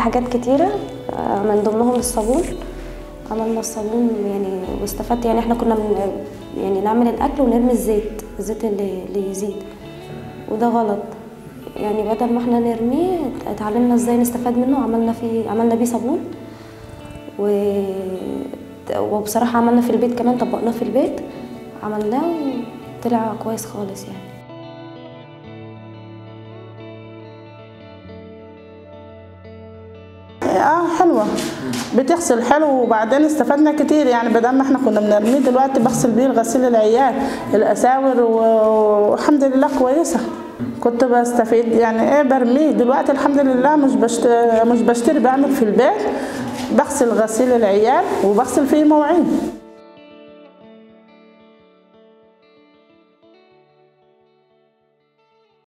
حاجات كتيره آه، من ضمنهم الصابون عملنا الصابون يعني واستفدت يعني احنا كنا من يعني نعمل الاكل ونرمي الزيت الزيت اللي, اللي يزيد وده غلط يعني بدل ما احنا نرميه اتعلمنا ازاي نستفاد منه عملنا فيه عملنا بيه صابون و... وبصراحه عملنا في البيت كمان طبقناه في البيت عملناه وطلع كويس خالص يعني اه حلوه بتغسل حلو وبعدين استفدنا كتير يعني بدل ما احنا كنا بنرميه دلوقتي بغسل بيه غسيل العيال الاساور و- والحمد لله كويسه كنت بستفيد يعني ايه برميه دلوقتي الحمد لله مش بشتري مش بشتري بعمل في البيت بغسل غسيل العيال وبغسل فيه مواعين